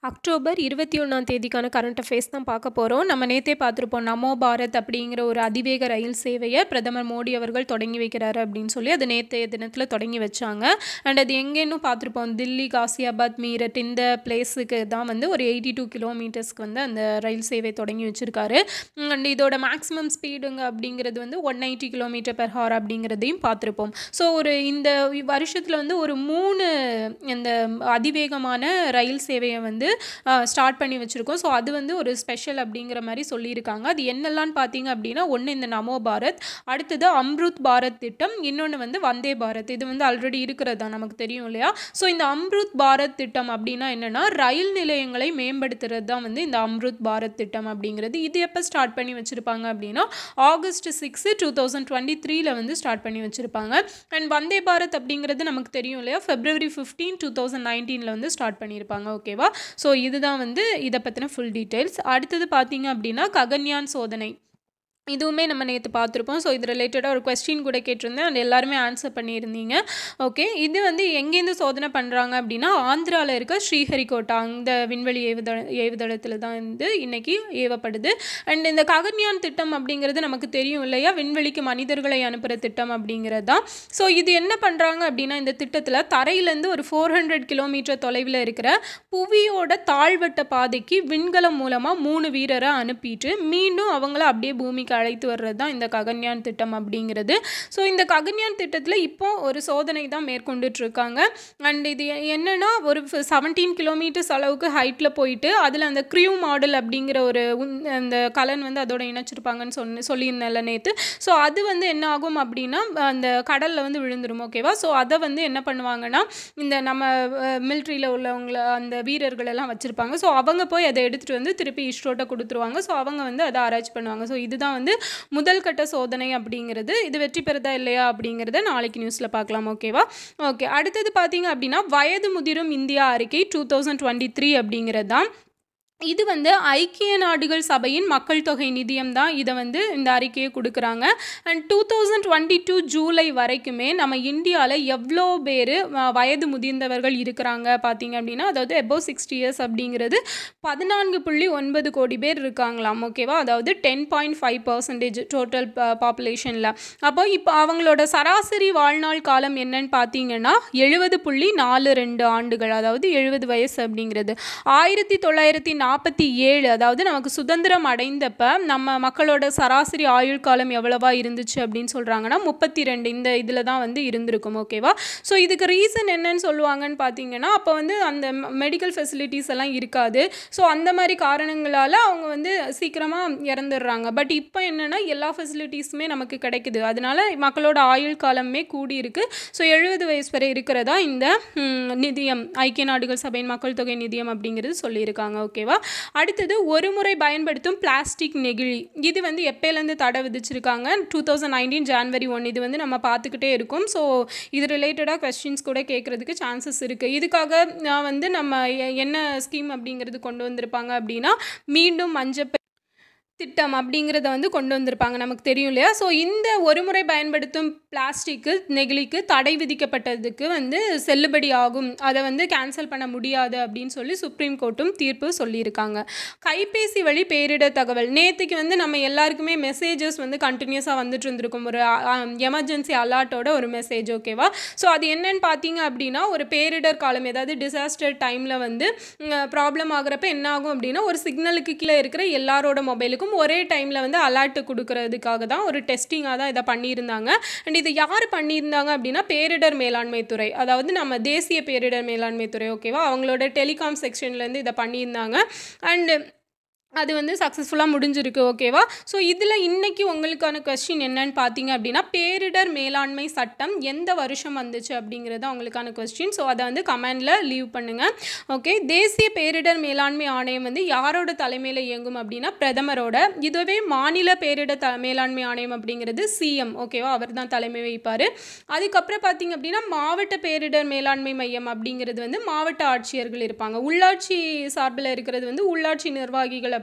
October இருபத்தி ஒன்றாம் தேதிக்கான current affairs தான் பார்க்க போகிறோம் நம்ம நேற்றே பார்த்துருப்போம் நமோ பாரத் அப்படிங்கிற ஒரு அதிவேக ரயில் சேவையை பிரதமர் மோடி அவர்கள் தொடங்கி வைக்கிறாரு அப்படின்னு சொல்லி அது நேற்றைய தினத்தில் தொடங்கி வச்சாங்க அண்ட் அது எங்கேன்னு பார்த்துருப்போம் தில்லி காசியாபாத் மீரட் இந்த பிளேஸுக்கு தான் வந்து ஒரு எயிட்டி டூ கிலோமீட்டர்ஸ்க்கு வந்து அந்த ரயில் சேவை தொடங்கி வச்சுருக்காரு அண்ட் இதோட மேக்ஸிமம் ஸ்பீடுங்க அப்படிங்கிறது வந்து one eighty kilometre per hour அப்படிங்கிறதையும் பார்த்துருப்போம் ஸோ ஒரு இந்த வருஷத்தில் வந்து ஒரு மூணு இந்த அதிவேகமான ரயில் சேவையை வந்து ஸ்டார்ட் பண்ணி வச்சுருக்கோம் ஸோ அது வந்து ஒரு ஸ்பெஷல் அப்படிங்கிற மாதிரி சொல்லியிருக்காங்க அது என்னெல்லாம் பார்த்தீங்க அப்படின்னா ஒன்று இந்த நமோ பாரத் அடுத்தது அம்ருத் பாரத் திட்டம் இன்னொன்று வந்து வந்தே பாரத் இது வந்து ஆல்ரெடி இருக்கிறது தான் நமக்கு தெரியும் இல்லையா ஸோ இந்த அம்ருத் பாரத் திட்டம் அப்படின்னா என்னென்னா ரயில் நிலையங்களை மேம்படுத்துறது தான் வந்து இந்த அம்ருத் பாரத் திட்டம் அப்படிங்கிறது இது எப்போ ஸ்டார்ட் பண்ணி வச்சுருப்பாங்க அப்படின்னா August six two thousand twenty த்ரீல வந்து ஸ்டார்ட் பண்ணி வச்சுருப்பாங்க அண்ட் வந்தே பாரத் அப்படிங்கிறது நமக்கு தெரியும் இல்லையா ஃபெப்ரவரி ஃபிஃப்டீன் டூ தௌசண்ட் நைன்டீனில் வந்து ஸ்டார்ட் பண்ணியிருப்பாங்க ஓகேவா ஸோ இதுதான் வந்து இதை பற்றின ஃபுல் டீட்டெயில்ஸ் அடுத்தது பார்த்தீங்க அப்படின்னா ககன்யான் சோதனை இதுவுமே நம்ம நேற்று பார்த்துருப்போம் ஸோ இது ரிலேட்டடாக ஒரு கொஸ்டின் கூட கேட்டிருந்தேன் அண்ட் எல்லாருமே ஆன்சர் பண்ணியிருந்தீங்க ஓகே இது வந்து எங்கேருந்து சோதனை பண்ணுறாங்க அப்படின்னா ஆந்திராவில் இருக்க ஸ்ரீஹரிகோட்டா அந்த விண்வெளி ஏவுதள ஏவுதளத்தில் தான் வந்து இன்றைக்கி ஏவப்படுது அண்ட் இந்த ககன்யான் திட்டம் அப்படிங்கிறது நமக்கு தெரியும் இல்லையா விண்வெளிக்கு மனிதர்களை அனுப்புகிற திட்டம் அப்படிங்கிறது தான் ஸோ இது என்ன பண்ணுறாங்க அப்படின்னா இந்த திட்டத்தில் தரையிலேருந்து ஒரு ஃபோர் ஹண்ட்ரட் கிலோமீட்டர் தொலைவில் இருக்கிற புவியோட தாழ்வட்ட பாதைக்கு விண்கலம் மூலமாக மூணு வீரரை அனுப்பிட்டு மீண்டும் அவங்கள அப்படியே பூமிக்கு அழைத்து வர்றது தான் இந்த ககன்யான் திட்டம் அப்படிங்கிறது ஸோ இந்த ககன்யான் திட்டத்தில் இப்போ ஒரு சோதனை தான் மேற்கொண்டுட்ருக்காங்க அண்ட் இது என்னென்னா ஒரு செவன்டீன் கிலோமீட்டர்ஸ் அளவுக்கு ஹைட்டில் போயிட்டு அதில் அந்த க்ரியூ மாடல் அப்படிங்கிற ஒரு அந்த கலன் வந்து அதோட இணைச்சிருப்பாங்கன்னு சொன்ன சொல்லியிருந்தேன்ல நேற்று ஸோ அது வந்து என்ன ஆகும் அப்படின்னா அந்த கடலில் வந்து விழுந்துடும் ஓகேவா ஸோ அதை வந்து என்ன பண்ணுவாங்கன்னா இந்த நம்ம மிலிட்ரியில் உள்ளவங்கள அந்த வீரர்கள் எல்லாம் வச்சுருப்பாங்க ஸோ அவங்க போய் அதை எடுத்துகிட்டு வந்து திருப்பி இஸ்ரோட்ட கொடுத்துருவாங்க ஸோ அவங்க வந்து அதை ஆராய்ச்சி பண்ணுவாங்க ஸோ இதுதான் வந்து முதல் கட்ட சோதனை அப்படிங்கிறது இது வெற்றி பெறுதா இல்லையா அப்படிங்கிறத நாளைக்கு நியூஸில் பார்க்கலாம் ஓகேவா ஓகே அடுத்தது பார்த்தீங்க அப்படின்னா வயது முதிரும் இந்தியா அறிக்கை டூ தௌசண்ட் டுவெண்ட்டி த்ரீ அப்படிங்கிறது தான் இது வந்து ஐக்கிய நாடுகள் சபையின் மக்கள் தொகை நிதியம் தான் இதை வந்து இந்த அறிக்கையை கொடுக்குறாங்க and two thousand twenty two ஜூலை வரைக்குமே நம்ம இந்தியாவில் எவ்வளோ பேர் வயது முதிர்ந்தவர்கள் இருக்கிறாங்க பார்த்தீங்க அப்படின்னா அதாவது எபோவ் சிக்ஸ்டி இயர்ஸ் அப்படிங்கிறது பதினான்கு புள்ளி ஒன்பது கோடி பேர் இருக்காங்களாம் ஓகேவா அதாவது ten point five percentage total பாப்புலேஷனில் அப்போ இப்போ அவங்களோட சராசரி வாழ்நாள் காலம் என்னன்னு பார்த்தீங்கன்னா எழுபது புள்ளி நாலு ரெண்டு ஆண்டுகள் அதாவது எழுபது வயசு அப்படிங்கிறது ஆயிரத்தி தொள்ளாயிரத்தி நாற்பத்தி ஏழு அதாவது நமக்கு சுதந்திரம் அடைந்தப்ப நம்ம மக்களோட சராசரி ஆயுள் காலம் எவ்வளவா இருந்துச்சு அப்படின்னு சொல்கிறாங்கன்னா முப்பத்தி ரெண்டு இந்த இதில் தான் வந்து இருந்திருக்கும் ஓகேவா ஸோ இதுக்கு ரீசன் என்னன்னு சொல்லுவாங்கன்னு பார்த்தீங்கன்னா அப்போ வந்து அந்த மெடிக்கல் ஃபெசிலிட்டிஸ் எல்லாம் இருக்காது ஸோ அந்த மாதிரி காரணங்களால் அவங்க வந்து சீக்கிரமாக இறந்துடுறாங்க பட் இப்போ என்னென்னா எல்லா ஃபெசிலிட்டிஸுமே நமக்கு கிடைக்குது அதனால மக்களோட ஆயுள் காலமே கூடி இருக்குது ஸோ எழுபது வயசு வரை இருக்கிறதா இந்த நிதியம் ஐக்கிய நாடுகள் சபையின் மக்கள் தொகை நிதியம் அப்படிங்கிறது சொல்லியிருக்காங்க ஓகேவா அடுத்தது ஒரு முறை பயன்படுத்தும் பிளாஸ்டிக் நெகிழி இது வந்து எப்போலேருந்து தடை விதிச்சிருக்காங்க two thousand nineteen January one இது வந்து நம்ம பார்த்துக்கிட்டே இருக்கும் ஸோ இது ரிலேட்டடாக கொஸ்டின்ஸ் கூட கேட்குறதுக்கு சான்சஸ் இருக்குது இதுக்காக நான் வந்து நம்ம என்ன ஸ்கீம் அப்படிங்கிறது கொண்டு வந்திருப்பாங்க அப்படின்னா மீண்டும் மஞ்சப்பை திட்டம் அப்படிங்கிறத வந்து கொண்டு வந்திருப்பாங்க நமக்கு தெரியும் இல்லையா ஸோ இந்த ஒரு முறை பயன்படுத்தும் பிளாஸ்டிக்கு நெகிழிக்கு தடை விதிக்கப்பட்டதுக்கு வந்து செல்லுபடி ஆகும் அதை வந்து கேன்சல் பண்ண முடியாது அப்படின்னு சொல்லி சுப்ரீம் கோர்ட்டும் தீர்ப்பு சொல்லியிருக்காங்க கைபேசி வழி பேரிடர் தகவல் நேற்றுக்கு வந்து நம்ம எல்லாருக்குமே மெசேஜஸ் வந்து கண்டினியூஸாக வந்துட்டு இருந்திருக்கும் ஒரு எமர்ஜென்சி அலர்ட்டோட ஒரு மெசேஜ் ஓகேவா ஸோ அது என்னன்னு பார்த்தீங்க அப்படின்னா ஒரு பேரிடர் காலம் ஏதாவது டிசாஸ்டர் டைமில் வந்து ப்ராப்ளம் ஆகுறப்ப என்ன ஆகும் அப்படின்னா ஒரு சிக்னலுக்கு கீழே இருக்கிற எல்லாரோட மொபைலுக்கும் எல்லாருக்கும் ஒரே டைமில் வந்து அலர்ட் கொடுக்கறதுக்காக தான் ஒரு டெஸ்டிங்காக தான் இதை பண்ணியிருந்தாங்க அண்ட் இதை யார் பண்ணியிருந்தாங்க அப்படின்னா பேரிடர் மேலாண்மை துறை அதாவது நம்ம தேசிய பேரிடர் மேலாண்மை துறை ஓகேவா அவங்களோட டெலிகாம் செக்ஷன்லேருந்து இதை பண்ணியிருந்தாங்க அண்டு அது வந்து சக்ஸஸ்ஃபுல்லாக முடிஞ்சிருக்கு ஓகேவா ஸோ இதில் இன்றைக்கி உங்களுக்கான கொஸ்டின் என்னன்னு பார்த்தீங்க அப்படின்னா பேரிடர் மேலாண்மை சட்டம் எந்த வருஷம் வந்துச்சு அப்படிங்கிறது அவங்களுக்கான கொஸ்டின் ஸோ அதை வந்து கமெண்டில் லீவ் பண்ணுங்கள் ஓகே தேசிய பேரிடர் மேலாண்மை ஆணையம் வந்து யாரோட தலைமையில் இயங்கும் அப்படின்னா பிரதமரோட இதுவே மாநில பேரிடர் த மேலாண்மை ஆணையம் அப்படிங்கிறது சிஎம் ஓகேவா அவர் தான் தலைமை வைப்பார் அதுக்கப்புறம் பார்த்தீங்க அப்படின்னா மாவட்ட பேரிடர் மேலாண்மை மையம் அப்படிங்கிறது வந்து மாவட்ட ஆட்சியர்கள் இருப்பாங்க உள்ளாட்சி சார்பில் இருக்கிறது வந்து உள்ளாட்சி நிர்வாகிகள்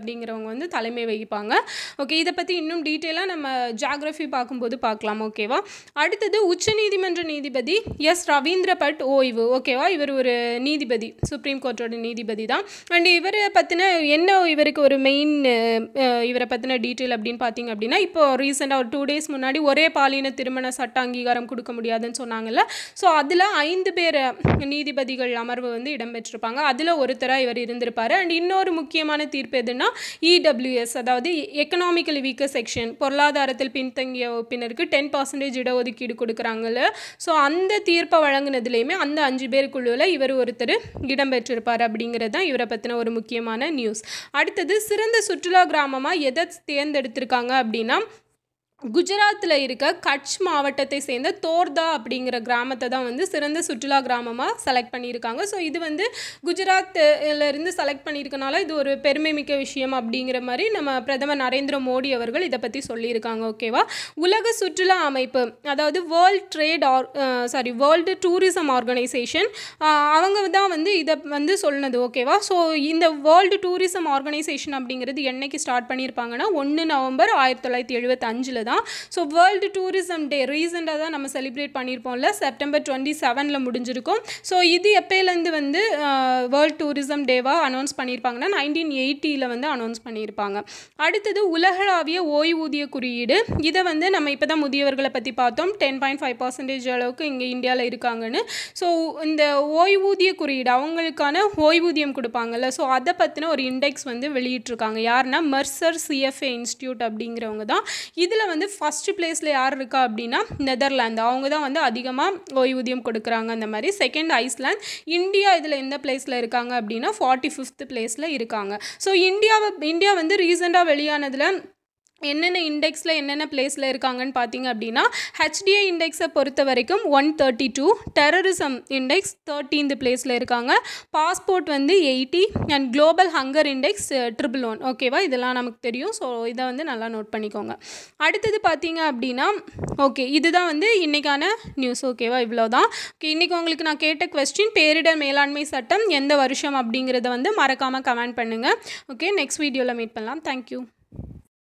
அப்படிங்கிறவங்க வந்து தலைமை வகிப்பாங்க ஓகே இதை பற்றி இன்னும் டீட்டெயிலாக நம்ம ஜாகிரஃபி பார்க்கும்போது பார்க்கலாம் ஓகேவா அடுத்தது உச்சநீதிமன்ற நீதிபதி எஸ் ரவீந்திர பட் ஓய்வு ஓகேவா இவர் ஒரு நீதிபதி சுப்ரீம் கோர்ட்டோட நீதிபதி தான் அண்ட் இவரை பற்றின என்ன இவருக்கு ஒரு மெயின் இவரை பற்றின டீட்டெயில் அப்படின்னு பார்த்தீங்க அப்படின்னா இப்போ ரீசெண்டாக ஒரு டூ டேஸ் முன்னாடி ஒரே பாலின திருமண சட்ட அங்கீகாரம் கொடுக்க முடியாதுன்னு சொன்னாங்கல்ல ஸோ அதில் ஐந்து பேர் நீதிபதிகள் அமர்வு வந்து இடம்பெற்றிருப்பாங்க அதில் ஒருத்தராக இவர் இருந்திருப்பார் அண்ட் இன்னொரு முக்கியமான தீர்ப்பு எதுனா இடபிள்யூஎஸ் அதாவது எக்கனாமிக்கலி வீக்கர் செக்ஷன் பொருளாதாரத்தில் பின்தங்கிய வகுப்பினருக்கு டென் பர்சன்டேஜ் இடஒதுக்கீடு கொடுக்குறாங்கல்ல ஸோ அந்த தீர்ப்பை வழங்கினதுலேயுமே அந்த அஞ்சு பேருக்குள்ள இவர் ஒருத்தர் இடம்பெற்றிருப்பார் அப்படிங்கிறது தான் இவரை பற்றின ஒரு முக்கியமான நியூஸ் அடுத்தது சிறந்த சுற்றுலா கிராமமாக எதை தேர்ந்தெடுத்திருக்காங்க அப்படின்னா குஜராத்தில் இருக்க கட்ச் மாவட்டத்தை சேர்ந்த தோர்தா அப்படிங்கிற கிராமத்தை தான் வந்து சிறந்த சுற்றுலா கிராமமாக செலக்ட் பண்ணியிருக்காங்க ஸோ இது வந்து குஜராத்தில் இருந்து செலக்ட் பண்ணியிருக்கனால இது ஒரு பெருமை மிக்க விஷயம் அப்படிங்கிற மாதிரி நம்ம பிரதமர் நரேந்திர மோடி அவர்கள் இதை பற்றி சொல்லியிருக்காங்க ஓகேவா உலக சுற்றுலா அமைப்பு அதாவது world trade or sorry world tourism organisation அவங்க தான் வந்து இதை வந்து சொன்னது ஓகேவா ஸோ இந்த வேர்ல்டு டூரிசம் ஆர்கனைசேஷன் அப்படிங்கிறது என்னைக்கு ஸ்டார்ட் பண்ணியிருப்பாங்கன்னா ஒன்று நவம்பர் ஆயிரத்தி தொள்ளாயிரத்தி எழுபத்தஞ்சில் தான் தான் ஸோ வேர்ல்டு டூரிசம் டே ரீசெண்டாக தான் நம்ம செலிப்ரேட் பண்ணியிருப்போம்ல செப்டம்பர் டுவெண்ட்டி செவனில் முடிஞ்சிருக்கும் ஸோ இது எப்போலேருந்து வந்து வேர்ல்டு டூரிசம் டேவாக அனௌன்ஸ் பண்ணியிருப்பாங்கன்னா நைன்டீன் எயிட்டியில் வந்து அனௌன்ஸ் பண்ணியிருப்பாங்க அடுத்தது உலகளாவிய ஓய்வூதிய குறியீடு இதை வந்து நம்ம இப்போ தான் முதியவர்களை பற்றி பார்த்தோம் டென் பாயிண்ட் ஃபைவ் பர்சன்டேஜ் அளவுக்கு இங்கே இந்தியாவில் இருக்காங்கன்னு ஸோ இந்த ஓய்வூதிய குறியீடு அவங்களுக்கான ஓய்வூதியம் கொடுப்பாங்கல்ல ஸோ அதை பற்றின ஒரு இண்டெக்ஸ் வந்து வெளியிட்டிருக்காங்க யாருன்னா மர்சர் சிஎஃப்ஏ இன்ஸ்டியூட் அப்படிங்கிறவங்க தான் இதில் வந்து ஃபஸ்ட்டு பிளேஸில் யார் இருக்கா அப்படின்னா நெதர்லாந்து அவங்க தான் வந்து அதிகமாக ஓய்வூதியம் கொடுக்குறாங்க அந்த மாதிரி செகண்ட் ஐஸ்லாந்து இந்தியா இதில் எந்த பிளேஸில் இருக்காங்க அப்படின்னா ஃபார்ட்டி ஃபிஃப்த் பிளேஸில் இருக்காங்க ஸோ இந்தியாவை இந்தியா வந்து ரீசெண்டாக வெளியானதில் என்னென்ன இண்டெக்ஸில் என்னென்ன பிளேஸில் இருக்காங்கன்னு பார்த்தீங்க அப்படின்னா ஹெச்டிஐ இண்டெக்ஸை பொறுத்த வரைக்கும் one thirty two terrorism index thirteenth பிளேஸில் இருக்காங்க பாஸ்போர்ட் வந்து eighty and global hunger index triple one ஓகேவா இதெல்லாம் நமக்கு தெரியும் ஸோ இதை வந்து நல்லா நோட் பண்ணிக்கோங்க அடுத்தது பார்த்தீங்க அப்படின்னா ஓகே இதுதான் வந்து இன்றைக்கான நியூஸ் ஓகேவா இவ்வளோ தான் ஓகே இன்றைக்கி உங்களுக்கு நான் கேட்ட கொஸ்டின் பேரிடர் மேலாண்மை சட்டம் எந்த வருஷம் அப்படிங்கிறத வந்து மறக்காமல் கமெண்ட் பண்ணுங்கள் ஓகே நெக்ஸ்ட் வீடியோவில் மீட் பண்ணலாம் தேங்க்யூ